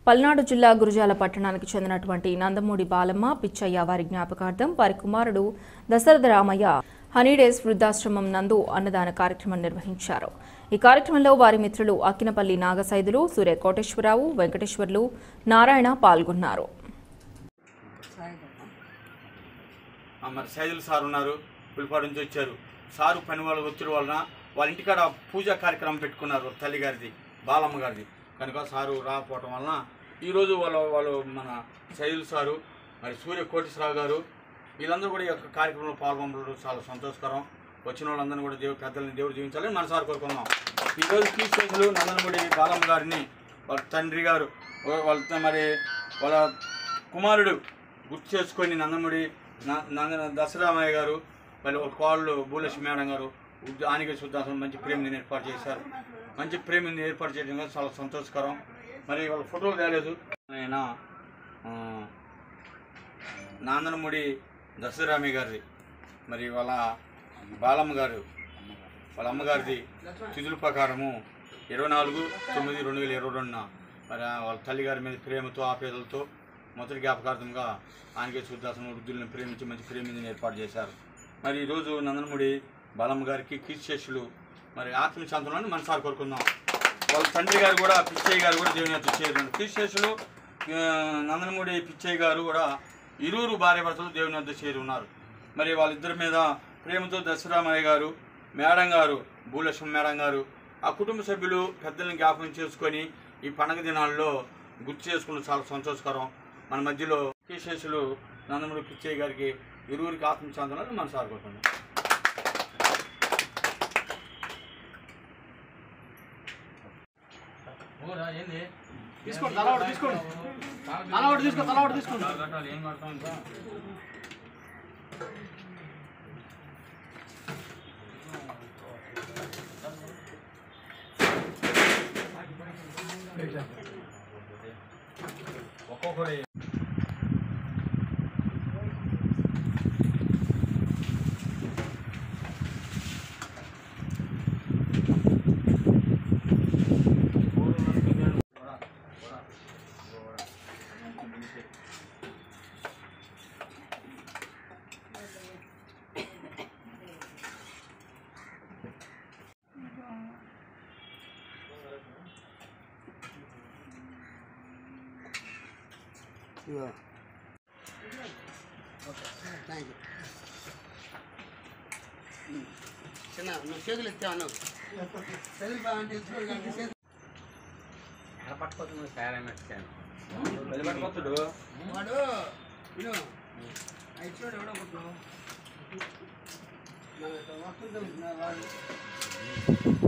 పల్నాడు జిల్లా గురుజాల పట్టణానికి చెందినటువంటి నందమూడి బాలమ్మ పిచ్చయ్య వారి జ్ఞాపకార్థం వారి కుమారుడు దశరథ రామయ్య హనీడేస్ వృద్ధాశ్రమం నందు అన్నదాన కార్యక్రమం నిర్వహించారు ఈ కార్యక్రమంలో వారి మిత్రులు అక్కినపల్లి నాగసైదులు సూర్య కోటేశ్వరరావు వెంకటేశ్వర్లు నారాయణ పాల్గొన్నారు ఆ, మరి సైదులు సార్ ఉన్నారు పులిపాడు నుంచి వచ్చారు సారు పని వాళ్ళ ఒత్తిడి వలన వాళ్ళ ఇంటికాడ పూజా కార్యక్రమం పెట్టుకున్నారు వాళ్ళ తల్లి గారిది బాలమ్మ గారిది కనుక సారు రాకపోవటం వలన ఈరోజు వాళ్ళ వాళ్ళు మన సైదులు సారు మరి సూర్య కోటేశ్వరరావు గారు వీళ్ళందరూ కూడా ఈ యొక్క కార్యక్రమంలో పాల్గొనడం చాలా సంతోషకరం వచ్చిన వాళ్ళందరినీ కూడా దేవుడు పెద్దల్ని దేవుడు జీవించాలని మన సార్ కోరుకుందాం ఈరోజు కీర్తిశేషులు నందనముడి బాలమ్మ గారిని వాళ్ళ తండ్రి గారు వాళ్ళ మరి వాళ్ళ కుమారుడు గుర్తు చేసుకొని నందముడి న- నందన దసరామయ్య గారు మళ్ళీ ఒక కోళ్ళు భూలక్ష్మి మేడం గారు ఆనిక శుద్ధాసం మంచి ప్రేమని ఏర్పాటు చేశారు మంచి ప్రేమని ఏర్పాటు చేయడం కూడా చాలా సంతోషకరం మరి వాళ్ళ ఫోటోలు తేలేదు ఆయన ఆ, నాందనముడి దసరామయ్య గారిది మరి వాళ్ళ బాలమ్మ గారు వాళ్ళ అమ్మగారిది తిథుల ప్రకారము ఇరవై నాలుగు తొమ్మిది రెండు వేల ఇరవై రెండున మరి ఆ వాళ్ళ తల్లిగారి మీద ప్రేమతో ఆపేదలతో మొదటి జ్ఞాపకార్థంగా ఆనకే శుద్ధాసనం వృద్ధులను ప్రేమించి మంచి ప్రేమించిన ఏర్పాటు చేశారు మరి ఈరోజు నందనముడి బాలమ్మ గారికి కీర్తిశేషులు మరి ఆత్మశాంతంలోని మనసారి కోరుకుందాం వాళ్ళ తండ్రి గారు కూడా పిచ్చయ్య గారు కూడా దేవుని యొక్క చేరు కీర్తిశేషులు ఆ, నందనముడి పిచ్చయ్య గారు కూడా ఇరువురు భార్య భర్తలు దేవుని వద్ద చేరి ఉన్నారు మరి వాళ్ళిద్దరి మీద ప్రేమతో దశరామయ్య గారు మేడం గారు భూలక్ష్మి మేడం గారు ఆ కుటుంబ సభ్యులు పెద్దలను జ్ఞాపకం చేసుకొని ఈ పండగ దినాల్లో గుర్తు చేసుకున్న చాలా సంతోషకరం మన మధ్యలో కేశేషులు నందమూరి పిచ్చయ్య గారికి ఇరువురికి ఆత్మశాంతంలో మన సాగుతున్నాం తీసుకోండి తల ఒకటి తీసుకోండి తల ఒకటి తీసుకో తల ఒకటి తీసుకోండి ఏం కడతాం ఒక్కొక్కటి థ్యాంక్ యూ చిన్న నువ్వు చేతులు ఎత్తావు అన్నావు చేతులు బాగా తెలుసుకోవాలి కానీ చేతులు పట్టుకోవచ్చు పట్టుకోతుడు వాడు విను ఇచ్చాడు ఎవడో ఒకటి వస్తుంటే వాడు